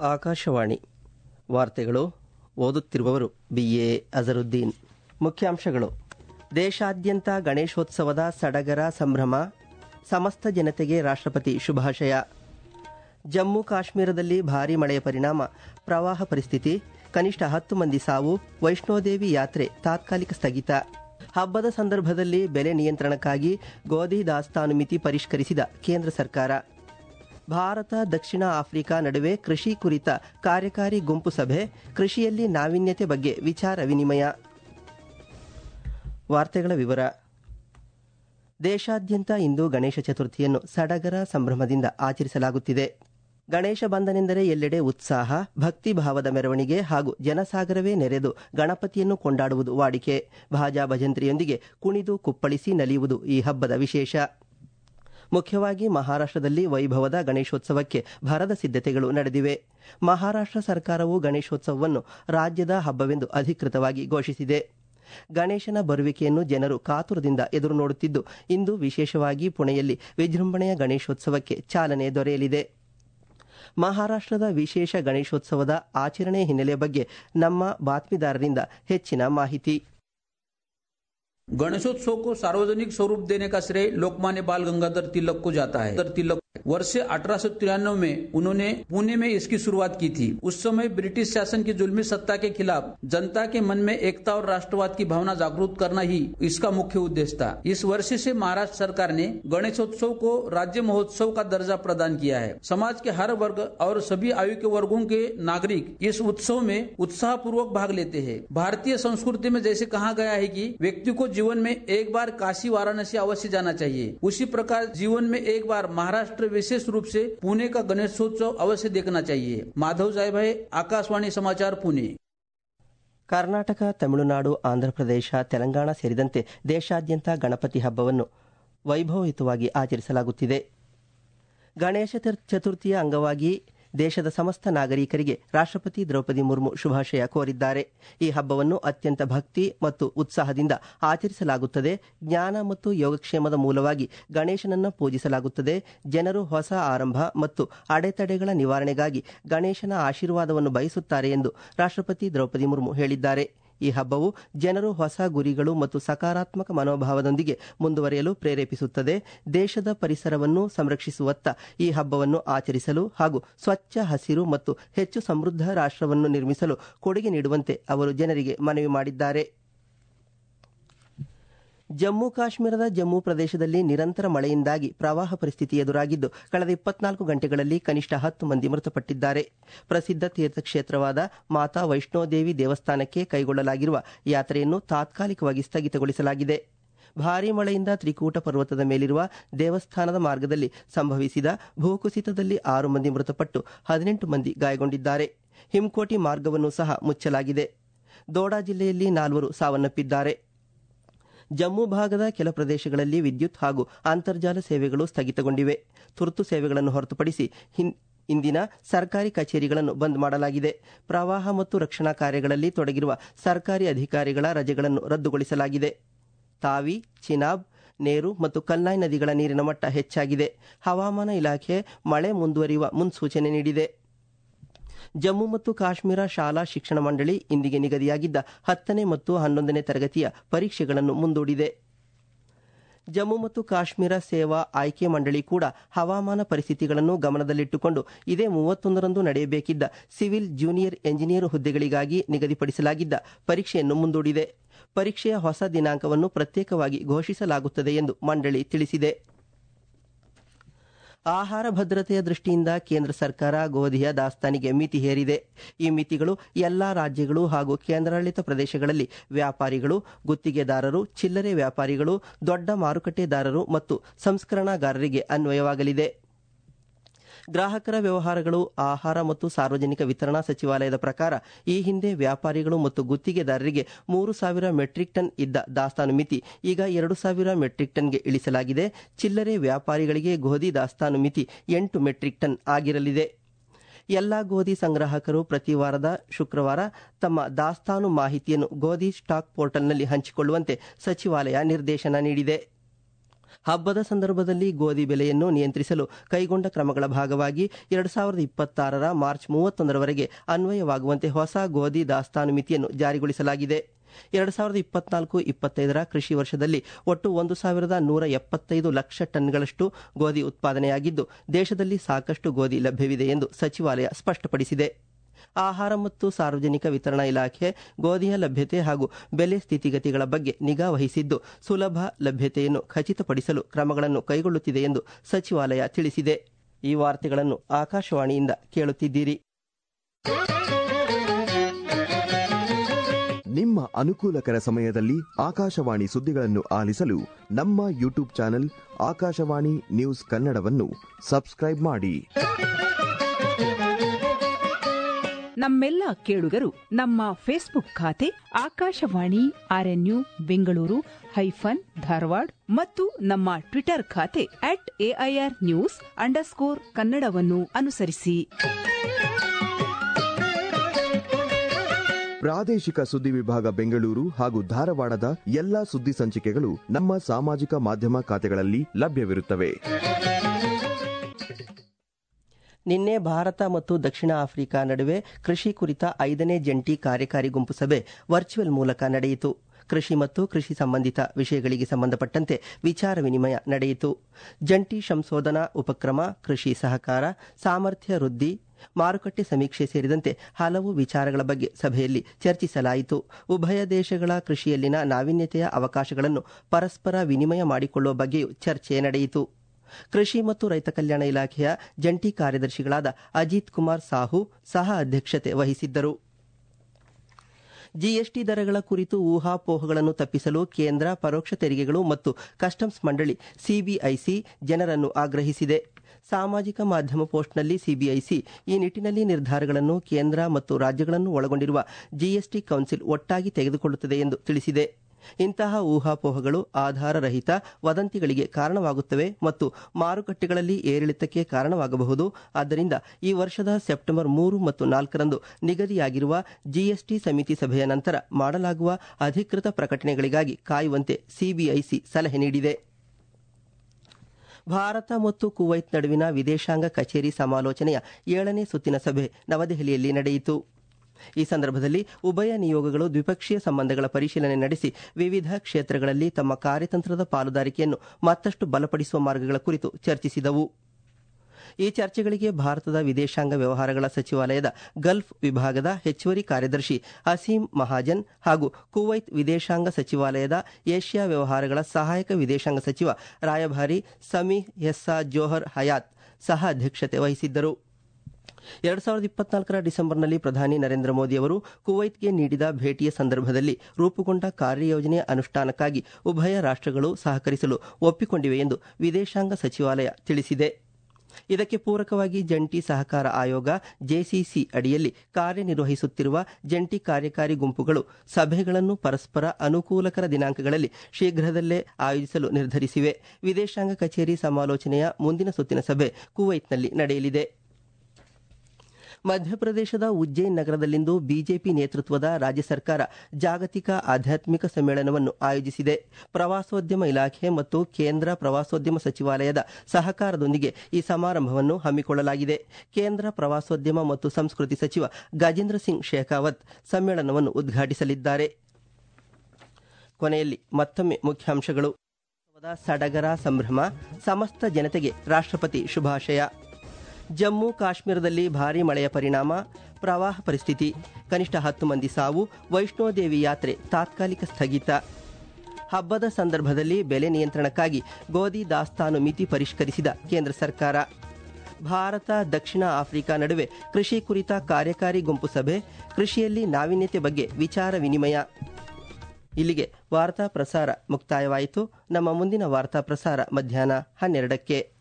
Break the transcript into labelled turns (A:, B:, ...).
A: ಆಕಾಶವಾಣಿ ವಾರ್ತೆಗಳು ಓದುತ್ತಿರುವವರು B A Azharuddin ಮುಖ್ಯಾಂಶಗಳು ದೇಶಾದ್ಯಂತ ಗಣೇಶೋತ್ಸವದ ಸಡಗರ ಸಂಭ್ರಮ ಸಮಸ್ತ ಜನತೆಗೆ ರಾಷ್ಟ್ರಪತಿ ಶುಭಾಶಯ ಜಮ್ಮು ಕಾಶ್ಮೀರದಲ್ಲಿ ಭಾರೀ ಮಳೆಯ ಪರಿಣಾಮ ಪ್ರವಾಹ ಪರಿಸ್ಥಿತಿ ಕನಿಷ್ಠ ಹತ್ತು ಮಂದಿ ಸಾವು ವೈಷ್ಣೋದೇವಿ ಯಾತ್ರೆ ತಾತ್ಕಾಲಿಕ ಸ್ಥಗಿತ ಹಬ್ಬದ ಸಂದರ್ಭದಲ್ಲಿ ಬೆಲೆ ನಿಯಂತ್ರಣಕ್ಕಾಗಿ ಗೋಧಿ ದಾಸ್ತಾನು ಮಿತಿ ಪರಿಷ್ಕರಿಸಿದ ಕೇಂದ್ರ ಸರ್ಕಾರ ಭಾರತ ದಕ್ಷಿಣ ಆಫ್ರಿಕಾ ನಡುವೆ ಕೃಷಿ ಕುರಿತ ಕಾರ್ಯಕಾರಿ ಗುಂಪು ಸಭೆ ಕೃಷಿಯಲ್ಲಿ ನಾವೀನ್ಯತೆ ಬಗ್ಗೆ ವಿಚಾರ ವಿನಿಮಯ ವಾರ್ತೆಗಳ ವಿವರ ದೇಶಾದ್ಯಂತ ಇಂದು ಗಣೇಶ ಚತುರ್ಥಿಯನ್ನು ಸಡಗರ ಸಂಭ್ರಮದಿಂದ ಆಚರಿಸಲಾಗುತ್ತಿದೆ ಗಣೇಶ ಬಂದನೆಂದರೆ ಎಲ್ಲೆಡೆ ಉತ್ಸಾಹ ಭಕ್ತಿ ಭಾವದ ಮೆರವಣಿಗೆ ಹಾಗೂ ಜನಸಾಗರವೇ ನೆರೆದು ಗಣಪತಿಯನ್ನು ಕೊಂಡಾಡುವುದು ವಾಡಿಕೆ ಭಾಜಾ ಭಜಂತ್ರಿಯೊಂದಿಗೆ ಕುಣಿದು ಕುಪ್ಪಳಿಸಿ ನಲಿಯುವುದು ಈ ಹಬ್ಬದ ವಿಶೇಷ ಮುಖ್ಯವಾಗಿ ಮಹಾರಾಷ್ಟ್ರದಲ್ಲಿ ವೈಭವದ ಗಣೇಶೋತ್ಸವಕ್ಕೆ ಭರದ ಸಿದ್ಧತೆಗಳು ನಡೆದಿವೆ ಮಹಾರಾಷ್ಟ್ರ ಸರ್ಕಾರವು ಗಣೇಶೋತ್ಸವವನ್ನು ರಾಜ್ಯದ ಹಬ್ಬವೆಂದು ಅಧಿಕೃತವಾಗಿ ಘೋಷಿಸಿದೆ ಗಣೇಶನ ಬರುವಿಕೆಯನ್ನು ಜನರು ಕಾತುರದಿಂದ ಎದುರು ನೋಡುತ್ತಿದ್ದು ಇಂದು ವಿಶೇಷವಾಗಿ ಪುಣೆಯಲ್ಲಿ ವಿಜೃಂಭಣೆಯ ಗಣೇಶೋತ್ಸವಕ್ಕೆ ಚಾಲನೆ ದೊರೆಯಲಿದೆ ಮಹಾರಾಷ್ಟ್ರದ ವಿಶೇಷ ಗಣೇಶೋತ್ಸವದ ಆಚರಣೆ ಹಿನ್ನೆಲೆ ಬಗ್ಗೆ ನಮ್ಮ ಬಾತ್ಮೀದಾರರಿಂದ ಹೆಚ್ಚಿನ ಮಾಹಿತಿ
B: गणेशोत्सव को सार्वजनिक स्वरूप देने का श्रेय लोकमान्य बाल गंगाधर तिलक को जाता है तिलक वर्ष अठारह में उन्होंने पुणे में इसकी शुरुआत की थी उस समय ब्रिटिश शासन की जुल्मी सत्ता के खिलाफ जनता के मन में एकता और राष्ट्रवाद की भावना जागरूक करना ही इसका मुख्य उद्देश्य था इस वर्ष से महाराष्ट्र सरकार ने गणेशोत्सव को राज्य महोत्सव का दर्जा प्रदान किया है समाज के हर वर्ग और सभी आयु के वर्गों के नागरिक इस उत्सव में उत्साह पूर्वक भाग लेते हैं भारतीय संस्कृति में जैसे कहा गया है कि व्यक्ति को जीवन में एक बार काशी वाराणसी अवश्य जाना चाहिए उसी प्रकार जीवन में एक बार महाराष्ट्र विशेष रूप से पुणे का गणेशोत्सव अवश्य देखना चाहिए माधव जायभाई आकाशवाणी समाचार पुणे
A: ಕರ್ನಾಟಕ ತಮಿಳುನಾಡು ಆಂಧ್ರಪ್ರದೇಶ ತೆಲಂಗಾಣ ಸೇರಿದಂತೆ ದೇಶಾದ್ಯಂತ ಗಣಪತಿ ಹಬ್ಬವನ್ನು ವೈಭವಯುತವಾಗಿ ಆಚರಿಸಲಾಗುತ್ತಿದೆ ಗಣೇಶ ಚತುರ್ಥಿಯ ಅಂಗವಾಗಿ ದೇಶದ ಸಮಸ್ತ ನಾಗರಿಕರಿಗೆ ರಾಷ್ಟ್ರಪತಿ ದ್ರೌಪದಿ ಮುರ್ಮು ಶುಭಾಶಯ ಕೋರಿದ್ದಾರೆ ಈ ಹಬ್ಬವನ್ನು ಅತ್ಯಂತ ಭಕ್ತಿ ಮತ್ತು ಉತ್ಸಾಹದಿಂದ ಆಚರಿಸಲಾಗುತ್ತದೆ ಜ್ಞಾನ ಮತ್ತು ಯೋಗಕ್ಷೇಮದ ಮೂಲವಾಗಿ ಗಣೇಶನನ್ನು ಪೂಜಿಸಲಾಗುತ್ತದೆ ಜನರು ಹೊಸ ಆರಂಭ ಮತ್ತು ಅಡೆತಡೆಗಳ ನಿವಾರಣೆಗಾಗಿ ಗಣೇಶನ ಆಶೀರ್ವಾದವನ್ನು ಬಯಸುತ್ತಾರೆ ಎಂದು ರಾಷ್ಟ್ರಪತಿ ದ್ರೌಪದಿ ಮುರ್ಮು ಹೇಳಿದ್ದಾರೆ ಈ ಹಬ್ಬವು ಜನರು ಹೊಸ ಗುರಿಗಳು ಮತ್ತು ಸಕಾರಾತ್ಮಕ ಮನೋಭಾವದೊಂದಿಗೆ ಮುಂದುವರಿಯಲು ಪ್ರೇರೇಪಿಸುತ್ತದೆ ದೇಶದ ಪರಿಸರವನ್ನು ಸಂರಕ್ಷಿಸುವತ್ತ ಈ ಹಬ್ಬವನ್ನು ಆಚರಿಸಲು ಹಾಗೂ ಸ್ವಚ್ಛ ಹಸಿರು ಮತ್ತು ಹೆಚ್ಚು ಸಮೃದ್ಧ ರಾಷ್ಟ್ರವನ್ನು ನಿರ್ಮಿಸಲು ಕೊಡುಗೆ ನೀಡುವಂತೆ ಅವರು ಜನರಿಗೆ ಮನವಿ ಮಾಡಿದ್ದಾರೆ ಜಮ್ಮು ಕಾಶ್ಮೀರದ ಜಮ್ಮು ಪ್ರದೇಶದಲ್ಲಿ ನಿರಂತರ ಮಳೆಯಿಂದಾಗಿ ಪ್ರವಾಹ ಪರಿಸ್ಥಿತಿ ಎದುರಾಗಿದ್ದು ಕಳೆದ ಇಪ್ಪತ್ನಾಲ್ಕು ಗಂಟೆಗಳಲ್ಲಿ ಕನಿಷ್ಠ ಹತ್ತು ಮಂದಿ ಮೃತಪಟ್ಟಿದ್ದಾರೆ ಪ್ರಸಿದ್ಧ ತೀರ್ಥಕ್ಷೇತ್ರವಾದ ಮಾತಾ ವೈಷ್ಣೋದೇವಿ ದೇವಸ್ಥಾನಕ್ಕೆ ಕೈಗೊಳ್ಳಲಾಗಿರುವ ಯಾತ್ರೆಯನ್ನು ತಾತ್ಕಾಲಿಕವಾಗಿ ಸ್ಥಗಿತಗೊಳಿಸಲಾಗಿದೆ ಭಾರೀ ಮಳೆಯಿಂದ ತ್ರಿಕೂಟ ಪರ್ವತದ ಮೇಲಿರುವ ದೇವಸ್ಥಾನದ ಮಾರ್ಗದಲ್ಲಿ ಸಂಭವಿಸಿದ ಭೂಕುಸಿತದಲ್ಲಿ ಆರು ಮಂದಿ ಮೃತಪಟ್ಟು ಹದಿನೆಂಟು ಮಂದಿ ಗಾಯಗೊಂಡಿದ್ದಾರೆ ಹಿಮ್ಕೋಟಿ ಮಾರ್ಗವನ್ನು ಸಹ ಮುಚ್ಚಲಾಗಿದೆ ದೋಡಾ ಜಿಲ್ಲೆಯಲ್ಲಿ ನಾಲ್ವರು ಸಾವನ್ನಪ್ಪಿದ್ದಾರೆ ಜಮ್ಮು ಭಾಗದ ಕೆಲ ಪ್ರದೇಶಗಳಲ್ಲಿ ವಿದ್ಯುತ್ ಹಾಗೂ ಅಂತರ್ಜಾಲ ಸೇವೆಗಳು ಸ್ಥಗಿತಗೊಂಡಿವೆ ತುರ್ತು ಸೇವೆಗಳನ್ನು ಹೊರತುಪಡಿಸಿ ಇಂದಿನ ಸರ್ಕಾರಿ ಕಚೇರಿಗಳನ್ನು ಬಂದ್ ಮಾಡಲಾಗಿದೆ ಪ್ರವಾಹ ಮತ್ತು ರಕ್ಷಣಾ ಕಾರ್ಯಗಳಲ್ಲಿ ತೊಡಗಿರುವ ಸರ್ಕಾರಿ ಅಧಿಕಾರಿಗಳ ರಜೆಗಳನ್ನು ರದ್ದುಗೊಳಿಸಲಾಗಿದೆ ತಾವಿ ಚಿನಾಬ್ ನೇರು ಮತ್ತು ಕಲ್ನಾಯ್ ನದಿಗಳ ನೀರಿನ ಮಟ್ಟ ಹೆಚ್ಚಾಗಿದೆ ಹವಾಮಾನ ಇಲಾಖೆ ಮಳೆ ಮುಂದುವರಿಯುವ ಮುನ್ಸೂಚನೆ ನೀಡಿದೆ ಜಮ್ಮು ಮತ್ತು ಕಾಶ್ಮೀರ ಶಾಲಾ ಶಿಕ್ಷಣ ಮಂಡಳಿ ಇಂದಿಗೆ ನಿಗದಿಯಾಗಿದ್ದ ಹತ್ತನೇ ಮತ್ತು ಹನ್ನೊಂದನೇ ತರಗತಿಯ ಪರೀಕ್ಷೆಗಳನ್ನು ಮುಂದೂಡಿದೆ ಜಮ್ಮು ಮತ್ತು ಕಾಶ್ಮೀರ ಸೇವಾ ಆಯ್ಕೆ ಮಂಡಳಿ ಕೂಡ ಹವಾಮಾನ ಪರಿಸ್ಥಿತಿಗಳನ್ನು ಗಮನದಲ್ಲಿಟ್ಟುಕೊಂಡು ಇದೇ ಮೂವತ್ತೊಂದರಂದು ನಡೆಯಬೇಕಿದ್ದ ಸಿವಿಲ್ ಜೂನಿಯರ್ ಎಂಜಿನಿಯರ್ ಹುದ್ದೆಗಳಿಗಾಗಿ ನಿಗದಿಪಡಿಸಲಾಗಿದ್ದ ಪರೀಕ್ಷೆಯನ್ನು ಮುಂದೂಡಿದೆ ಪರೀಕ್ಷೆಯ ಹೊಸ ದಿನಾಂಕವನ್ನು ಪ್ರತ್ಯೇಕವಾಗಿ ಘೋಷಿಸಲಾಗುತ್ತದೆ ಎಂದು ಮಂಡಳಿ ತಿಳಿಸಿದೆ ಆಹಾರ ಭದ್ರತೆಯ ದೃಷ್ಟಿಯಿಂದ ಕೇಂದ್ರ ಸರ್ಕಾರ ಗೋಧಿಯ ದಾಸ್ತಾನಿಗೆ ಮಿತಿ ಹೇರಿದೆ ಈ ಮಿತಿಗಳು ಎಲ್ಲಾ ರಾಜ್ಯಗಳು ಹಾಗೂ ಕೇಂದ್ರಾಡಳಿತ ಪ್ರದೇಶಗಳಲ್ಲಿ ವ್ಯಾಪಾರಿಗಳು ಗುತ್ತಿಗೆದಾರರು ಚಿಲ್ಲರೆ ವ್ಯಾಪಾರಿಗಳು ದೊಡ್ಡ ಮಾರುಕಟ್ಟೆದಾರರು ಮತ್ತು ಸಂಸ್ಕರಣಾಗಾರರಿಗೆ ಅನ್ವಯವಾಗಲಿದೆ ಗ್ರಾಹಕರ ವ್ಯವಹಾರಗಳು ಆಹಾರ ಮತ್ತು ಸಾರ್ವಜನಿಕ ವಿತರಣಾ ಸಚಿವಾಲಯದ ಪ್ರಕಾರ ಈ ಹಿಂದೆ ವ್ಯಾಪಾರಿಗಳು ಮತ್ತು ಗುತ್ತಿಗೆದಾರರಿಗೆ ಮೂರು ಸಾವಿರ ಮೆಟ್ರಿಕ್ ಟನ್ ಇದ್ದ ದಾಸ್ತಾನು ಮಿತಿ ಈಗ ಎರಡು ಸಾವಿರ ಮೆಟ್ರಿಕ್ ಟನ್ಗೆ ಇಳಿಸಲಾಗಿದೆ ಚಿಲ್ಲರೆ ವ್ಯಾಪಾರಿಗಳಿಗೆ ಗೋಧಿ ದಾಸ್ತಾನು ಮಿತಿ ಎಂಟು ಮೆಟ್ರಿಕ್ ಟನ್ ಆಗಿರಲಿದೆ ಎಲ್ಲಾ ಗೋಧಿ ಸಂಗ್ರಾಹಕರು ಪ್ರತಿ ವಾರದ ಶುಕ್ರವಾರ ತಮ್ಮ ದಾಸ್ತಾನು ಮಾಹಿತಿಯನ್ನು ಗೋಧಿ ಸ್ಟಾಕ್ ಪೋರ್ಟಲ್ನಲ್ಲಿ ಹಂಚಿಕೊಳ್ಳುವಂತೆ ಸಚಿವಾಲಯ ನಿರ್ದೇಶನ ನೀಡಿದೆ ಹಬ್ಬದ ಸಂದರ್ಭದಲ್ಲಿ ಗೋಧಿ ಬೆಲೆಯನ್ನು ನಿಯಂತ್ರಿಸಲು ಕೈಗೊಂಡ ಕ್ರಮಗಳ ಭಾಗವಾಗಿ ಎರಡು ಸಾವಿರದ ಇಪ್ಪತ್ತಾರರ ಮಾರ್ಚ್ ಮೂವತ್ತೊಂದರವರೆಗೆ ಅನ್ವಯವಾಗುವಂತೆ ಹೊಸ ಗೋಧಿ ದಾಸ್ತಾನು ಮಿತಿಯನ್ನು ಜಾರಿಗೊಳಿಸಲಾಗಿದೆ ಎರಡು ಸಾವಿರದ ಇಪ್ಪತ್ನಾಲ್ಕು ಇಪ್ಪತ್ತೈದರ ಕೃಷಿ ವರ್ಷದಲ್ಲಿ ಒಟ್ಟು ಒಂದು ಸಾವಿರದ ನೂರ ಎಪ್ಪತ್ತೈದು ಲಕ್ಷ ಟನ್ಗಳಷ್ಟು ಗೋಧಿ ಉತ್ಪಾದನೆಯಾಗಿದ್ದು ದೇಶದಲ್ಲಿ ಸಾಕಷ್ಟು ಗೋಧಿ ಲಭ್ಯವಿದೆ ಎಂದು ಸಚಿವಾಲಯ ಸ್ಪಷ್ಟಪಡಿಸಿದೆ ಆಹಾರ ಮತ್ತು ಸಾರ್ವಜನಿಕ ವಿತರಣಾ ಇಲಾಖೆ ಗೋಧಿಯ ಲಭ್ಯತೆ ಹಾಗೂ ಬೆಲೆ ಸ್ಥಿತಿಗತಿಗಳ ಬಗ್ಗೆ ನಿಗಾ ವಹಿಸಿದ್ದು ಸುಲಭ ಲಭ್ಯತೆಯನ್ನು ಖಚಿತಪಡಿಸಲು ಕ್ರಮಗಳನ್ನು ಕೈಗೊಳ್ಳುತ್ತಿದೆ ಎಂದು ಸಚಿವಾಲಯ ತಿಳಿಸಿದೆ ಈ ವಾರ್ತೆಗಳನ್ನು ಆಕಾಶವಾಣಿಯಿಂದ ಕೇಳುತ್ತಿದ್ದೀರಿ
C: ನಿಮ್ಮ ಅನುಕೂಲಕರ ಸಮಯದಲ್ಲಿ ಆಕಾಶವಾಣಿ ಸುದ್ದಿಗಳನ್ನು ಆಲಿಸಲು ನಮ್ಮ ಯೂಟ್ಯೂಬ್ ಚಾನೆಲ್ ಆಕಾಶವಾಣಿ ನ್ಯೂಸ್ ಕನ್ನಡವನ್ನು ಸಬ್ಸ್ಕ್ರೈಬ್ ಮಾಡಿ
D: ನಮ್ಮೆಲ್ಲ ಕೇಳುಗರು ನಮ್ಮ ಫೇಸ್ಬುಕ್ ಖಾತೆ ಆಕಾಶವಾಣಿ ಆರ್ಎನ್ಯು ಬೆಂಗಳೂರು ಹೈಫನ್ ಧಾರವಾಡ ಮತ್ತು ನಮ್ಮ ಟ್ವಿಟರ್ ಖಾತೆ ಅಟ್ ಎಐಆರ್ ನ್ಯೂಸ್ ಅಂಡರ್ಸ್ಕೋರ್ ಕನ್ನಡವನ್ನು ಅನುಸರಿಸಿ
C: ಪ್ರಾದೇಶಿಕ ಸುದ್ದಿ ವಿಭಾಗ ಬೆಂಗಳೂರು ಹಾಗೂ ಧಾರವಾಡದ ಎಲ್ಲಾ ಸುದ್ದಿ ಸಂಚಿಕೆಗಳು ನಮ್ಮ ಸಾಮಾಜಿಕ ಮಾಧ್ಯಮ ಖಾತೆಗಳಲ್ಲಿ ಲಭ್ಯವಿರುತ್ತವೆ
A: ನಿನ್ನೆ ಭಾರತ ಮತ್ತು ದಕ್ಷಿಣ ಆಫ್ರಿಕಾ ನಡುವೆ ಕೃಷಿ ಕುರಿತ ಐದನೇ ಜಂಟಿ ಕಾರ್ಯಕಾರಿ ಗುಂಪು ಸಭೆ ವರ್ಚುವಲ್ ಮೂಲಕ ನಡೆಯಿತು ಕೃಷಿ ಮತ್ತು ಕೃಷಿ ಸಂಬಂಧಿತ ವಿಷಯಗಳಿಗೆ ಸಂಬಂಧಪಟ್ಟಂತೆ ವಿಚಾರ ವಿನಿಮಯ ನಡೆಯಿತು ಜಂಟಿ ಸಂಶೋಧನಾ ಉಪಕ್ರಮ ಕೃಷಿ ಸಹಕಾರ ಸಾಮರ್ಥ್ಯ ವೃದ್ಧಿ ಮಾರುಕಟ್ಟೆ ಸಮೀಕ್ಷೆ ಸೇರಿದಂತೆ ಹಲವು ವಿಚಾರಗಳ ಬಗ್ಗೆ ಸಭೆಯಲ್ಲಿ ಚರ್ಚಿಸಲಾಯಿತು ಉಭಯ ದೇಶಗಳ ಕೃಷಿಯಲ್ಲಿನ ನಾವೀನ್ಯತೆಯ ಅವಕಾಶಗಳನ್ನು ಪರಸ್ಪರ ವಿನಿಮಯ ಮಾಡಿಕೊಳ್ಳುವ ಬಗ್ಗೆಯೂ ಚರ್ಚೆ ನಡೆಯಿತು ಕೃಷಿ ಮತ್ತು ರೈತ ಕಲ್ಯಾಣ ಇಲಾಖೆಯ ಜಂಟಿ ಕಾರ್ಯದರ್ಶಿಗಳಾದ ಅಜಿತ್ ಕುಮಾರ್ ಸಾಹು ಸಹ ಅಧ್ಯಕ್ಷತೆ ವಹಿಸಿದ್ದರು ಜಿಎಸ್ಟಿ ದರಗಳ ಕುರಿತು ಊಹಾಪೋಹಗಳನ್ನು ತಪ್ಪಿಸಲು ಕೇಂದ್ರ ಪರೋಕ್ಷ ತೆರಿಗೆಗಳು ಮತ್ತು ಕಸ್ಟಮ್ಸ್ ಮಂಡಳಿ ಸಿಬಿಐಸಿ ಜನರನ್ನು ಆಗ್ರಹಿಸಿದೆ ಸಾಮಾಜಿಕ ಮಾಧ್ಯಮ ಪೋಸ್ಟ್ನಲ್ಲಿ ಸಿಬಿಐಸಿ ಈ ನಿಟ್ಟಿನಲ್ಲಿ ನಿರ್ಧಾರಗಳನ್ನು ಕೇಂದ್ರ ಮತ್ತು ರಾಜ್ಯಗಳನ್ನು ಒಳಗೊಂಡಿರುವ ಜಿಎಸ್ಟಿ ಕೌನ್ಸಿಲ್ ಒಟ್ಟಾಗಿ ತೆಗೆದುಕೊಳ್ಳುತ್ತದೆ ಎಂದು ತಿಳಿಸಿದೆ ಇಂತಹ ಊಹಾಪೋಹಗಳು ಆಧಾರರಹಿತ ವದಂತಿಗಳಿಗೆ ಕಾರಣವಾಗುತ್ತವೆ ಮತ್ತು ಮಾರುಕಟ್ಟೆಗಳಲ್ಲಿ ಏರಿಳಿತಕ್ಕೆ ಕಾರಣವಾಗಬಹುದು ಆದ್ದರಿಂದ ಈ ವರ್ಷದ ಸೆಪ್ಟೆಂಬರ್ ಮೂರು ಮತ್ತು ನಾಲ್ಕರಂದು ನಿಗದಿಯಾಗಿರುವ ಜಿಎಸ್ಟಿ ಸಮಿತಿ ಸಭೆಯ ನಂತರ ಮಾಡಲಾಗುವ ಅಧಿಕೃತ ಪ್ರಕಟಣೆಗಳಿಗಾಗಿ ಕಾಯುವಂತೆ ಸಿಬಿಐಸಿ ಸಲಹೆ ನೀಡಿದೆ ಭಾರತ ಮತ್ತು ಕುವೈತ್ ನಡುವಿನ ವಿದೇಶಾಂಗ ಕಚೇರಿ ಸಮಾಲೋಚನೆಯ ಏಳನೇ ಸುತ್ತಿನ ಸಭೆ ನವದೆಹಲಿಯಲ್ಲಿ ನಡೆಯಿತು ಈ ಸಂದರ್ಭದಲ್ಲಿ ಉಭಯ ನಿಯೋಗಗಳು ದ್ವಿಪಕ್ಷೀಯ ಸಂಬಂಧಗಳ ಪರಿಶೀಲನೆ ನಡೆಸಿ ವಿವಿಧ ಕ್ಷೇತ್ರಗಳಲ್ಲಿ ತಮ್ಮ ಕಾರ್ಯತಂತ್ರದ ಪಾಲುದಾರಿಕೆಯನ್ನು ಮತ್ತಷ್ಟು ಬಲಪಡಿಸುವ ಮಾರ್ಗಗಳ ಕುರಿತು ಚರ್ಚಿಸಿದವು ಈ ಚರ್ಚೆಗಳಿಗೆ ಭಾರತದ ವಿದೇಶಾಂಗ ವ್ಯವಹಾರಗಳ ಸಚಿವಾಲಯದ ಗಲ್ಫ್ ವಿಭಾಗದ ಹೆಚ್ಚುವರಿ ಕಾರ್ಯದರ್ಶಿ ಅಸೀಂ ಮಹಾಜನ್ ಹಾಗೂ ಕುವೈತ್ ವಿದೇಶಾಂಗ ಸಚಿವಾಲಯದ ಏಷ್ಯಾ ವ್ಯವಹಾರಗಳ ಸಹಾಯಕ ವಿದೇಶಾಂಗ ಸಚಿವ ರಾಯಭಾರಿ ಸಮಿ ಹೆಸ್ಸಾ ಜೋಹರ್ ಹಯಾತ್ ಸಹ ಅಧ್ಯಕ್ಷತೆ ವಹಿಸಿದ್ದರು ಎರಡು ಸಾವಿರದ ಇಪ್ಪತ್ನಾಲ್ಕರ ಡಿಸೆಂಬರ್ನಲ್ಲಿ ಪ್ರಧಾನಿ ನರೇಂದ್ರ ಮೋದಿ ಅವರು ಕುವೈತ್ಗೆ ನೀಡಿದ ಭೇಟಿಯ ಸಂದರ್ಭದಲ್ಲಿ ರೂಪುಗೊಂಡ ಕಾರ್ಯಯೋಜನೆಯ ಅನುಷ್ಠಾನಕ್ಕಾಗಿ ಉಭಯ ರಾಷ್ಟ್ರಗಳು ಸಹಕರಿಸಲು ಒಪ್ಪಿಕೊಂಡಿವೆ ಎಂದು ವಿದೇಶಾಂಗ ಸಚಿವಾಲಯ ತಿಳಿಸಿದೆ ಇದಕ್ಕೆ ಪೂರಕವಾಗಿ ಜಂಟಿ ಸಹಕಾರ ಆಯೋಗ ಜೆಸಿಸಿ ಅಡಿಯಲ್ಲಿ ಕಾರ್ಯನಿರ್ವಹಿಸುತ್ತಿರುವ ಜಂಟಿ ಕಾರ್ಯಕಾರಿ ಗುಂಪುಗಳು ಸಭೆಗಳನ್ನು ಪರಸ್ಪರ ಅನುಕೂಲಕರ ದಿನಾಂಕಗಳಲ್ಲಿ ಶೀಘ್ರದಲ್ಲೇ ಆಯೋಜಿಸಲು ನಿರ್ಧರಿಸಿವೆ ವಿದೇಶಾಂಗ ಕಚೇರಿ ಸಮಾಲೋಚನೆಯ ಮುಂದಿನ ಸುತ್ತಿನ ಸಭೆ ಕುವೈತ್ನಲ್ಲಿ ನಡೆಯಲಿದೆ ಮಧ್ಯಪ್ರದೇಶದ ಉಜ್ಜೈನ್ ನಗರದಲ್ಲಿಂದು ಬಿಜೆಪಿ ನೇತೃತ್ವದ ರಾಜ್ಯ ಸರ್ಕಾರ ಜಾಗತಿಕ ಆಧ್ಯಾತ್ಮಿಕ ಸಮ್ಮೇಳನವನ್ನು ಆಯೋಜಿಸಿದೆ ಪ್ರವಾಸೋದ್ಯಮ ಇಲಾಖೆ ಮತ್ತು ಕೇಂದ್ರ ಪ್ರವಾಸೋದ್ಯಮ ಸಚಿವಾಲಯದ ಸಹಕಾರದೊಂದಿಗೆ ಈ ಸಮಾರಂಭವನ್ನು ಹಮ್ಮಿಕೊಳ್ಳಲಾಗಿದೆ ಕೇಂದ್ರ ಪ್ರವಾಸೋದ್ಯಮ ಮತ್ತು ಸಂಸ್ಕೃತಿ ಸಚಿವ ಗಜೇಂದ್ರ ಸಿಂಗ್ ಶೇಖಾವತ್ ಸಮ್ಮೇಳನವನ್ನು ಉದ್ಘಾಟಿಸಲಿದ್ದಾರೆ ಕೊನೆಯಲ್ಲಿ ಮತ್ತೊಮ್ಮೆ ಮುಖ್ಯಾಂಶಗಳು ಸಡಗರ ಸಂಭ್ರಮ ಸಮಸ್ತ ಜನತೆಗೆ ರಾಷ್ಟ್ರಪತಿ ಶುಭಾಶಯ ಜಮ್ಮು ಕಾಶ್ಮೀರದಲ್ಲಿ ಭಾರೀ ಮಳೆಯ ಪರಿಣಾಮ ಪ್ರವಾಹ ಪರಿಸ್ಥಿತಿ ಕನಿಷ್ಠ ಹತ್ತು ಮಂದಿ ಸಾವು ವೈಷ್ಣೋದೇವಿ ಯಾತ್ರೆ ತಾತ್ಕಾಲಿಕ ಸ್ಥಗಿತ ಹಬ್ಬದ ಸಂದರ್ಭದಲ್ಲಿ ಬೆಲೆ ನಿಯಂತ್ರಣಕ್ಕಾಗಿ ಗೋಧಿ ದಾಸ್ತಾನು ಮಿತಿ ಪರಿಷ್ಕರಿಸಿದ ಕೇಂದ್ರ ಸರ್ಕಾರ ಭಾರತ ದಕ್ಷಿಣ ಆಫ್ರಿಕಾ ನಡುವೆ ಕೃಷಿ ಕುರಿತ ಕಾರ್ಯಕಾರಿ ಗುಂಪು ಸಭೆ ಕೃಷಿಯಲ್ಲಿ ನಾವೀನ್ಯತೆ ಬಗ್ಗೆ ವಿಚಾರ ವಿನಿಮಯ ಇಲ್ಲಿಗೆ ವಾರ್ತಾ ಪ್ರಸಾರ ಮುಕ್ತಾಯವಾಯಿತು ನಮ್ಮ ಮುಂದಿನ ವಾರ್ತಾ ಪ್ರಸಾರ ಮಧ್ಯಾಹ್ನ ಹನ್ನೆರಡಕ್ಕೆ